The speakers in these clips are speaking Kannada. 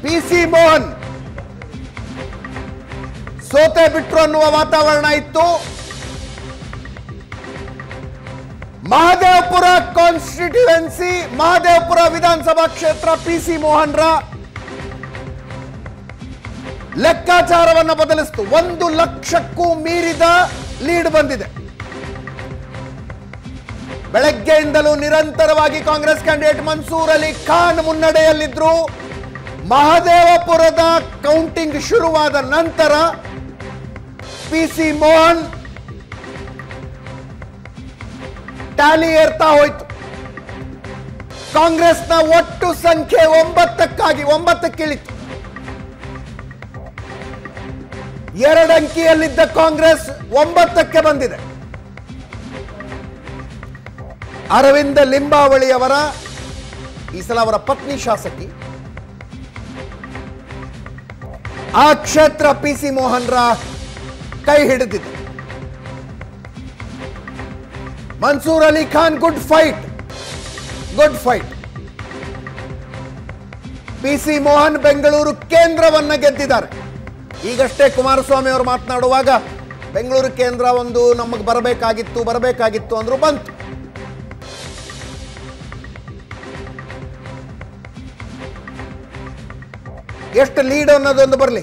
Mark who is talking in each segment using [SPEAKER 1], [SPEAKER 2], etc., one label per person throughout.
[SPEAKER 1] ಪಿ ಸಿ ಮೋಹನ್ ಸೋತೆ ಬಿಟ್ರು ಅನ್ನುವ ವಾತಾವರಣ ಇತ್ತು ಮಹದೇವಪುರ ಕಾನ್ಸ್ಟಿಟ್ಯೂಯೆನ್ಸಿ ಮಹದೇವಪುರ ವಿಧಾನಸಭಾ ಕ್ಷೇತ್ರ ಪಿ ಸಿ ಮೋಹನ್ರ ಲೆಕ್ಕಾಚಾರವನ್ನು ಬದಲಿಸಿತು ಒಂದು ಲಕ್ಷಕ್ಕೂ ಮೀರಿದ ಲೀಡ್ ಬಂದಿದೆ ಬೆಳಗ್ಗೆಯಿಂದಲೂ ನಿರಂತರವಾಗಿ ಕಾಂಗ್ರೆಸ್ ಕ್ಯಾಂಡಿಡೇಟ್ ಮನ್ಸೂರ್ ಅಲಿ ಖಾನ್ ಮುನ್ನಡೆಯಲ್ಲಿದ್ರು ಮಹದೇವಪುರದ ಕೌಂಟಿಂಗ್ ಶುರುವಾದ ನಂತರ ಪಿ ಸಿ ಮೋಹನ್ ಟ್ಯಾಲಿ ಏರ್ತಾ ಹೋಯ್ತು ಕಾಂಗ್ರೆಸ್ನ ಒಟ್ಟು ಸಂಖ್ಯೆ ಒಂಬತ್ತಕ್ಕಾಗಿ ಒಂಬತ್ತಕ್ಕಿಳಿತು ಎರಡಂಕಿಯಲ್ಲಿದ್ದ ಕಾಂಗ್ರೆಸ್ ಒಂಬತ್ತಕ್ಕೆ ಬಂದಿದೆ ಅರವಿಂದ ಲಿಂಬಾವಳಿಯವರ ಈ ಸಲ ಅವರ ಪತ್ನಿ ಶಾಸಕಿ ಆ ಕ್ಷೇತ್ರ ಪಿ ಸಿ ಮೋಹನ್ರ ಕೈ ಹಿಡಿದಿದೆ Mansoor Ali Khan good fight good fight P C Mohan Bengaluru ಕೇಂದ್ರವನ್ನ ಗೆದ್ದಿದ್ದಾರೆ ಈಗಷ್ಟೇ ಕುಮಾರಸ್ವಾಮಿ ಅವರು ಮಾತನಾಡುವಾಗ ಬೆಂಗಳೂರು ಕೇಂದ್ರ ಒಂದು ನಮಗೆ ಬರಬೇಕಾಗಿತ್ತು ಬರಬೇಕಾಗಿತ್ತು ಅಂದ್ರು ಬಂತು ಎಷ್ಟು ಲೀಡ್ ಅನ್ನೋದೊಂದು ಬರಲಿ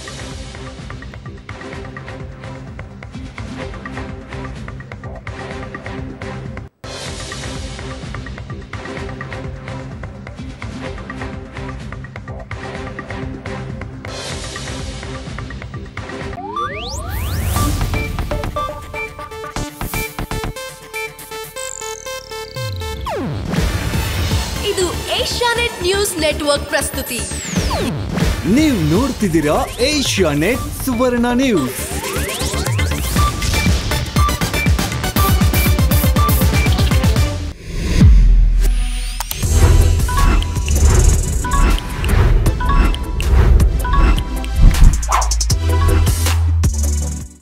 [SPEAKER 2] ಇದು ಏಷ್ಯಾನೆಟ್ ನ್ಯೂಸ್ ನೆಟ್ವರ್ಕ್ ಪ್ರಸ್ತುತಿ
[SPEAKER 3] ನೀವು ನೋಡ್ತಿದ್ದೀರಾ ಏಷ್ಯಾ ನೆಟ್ ಸುವರ್ಣ ನ್ಯೂಸ್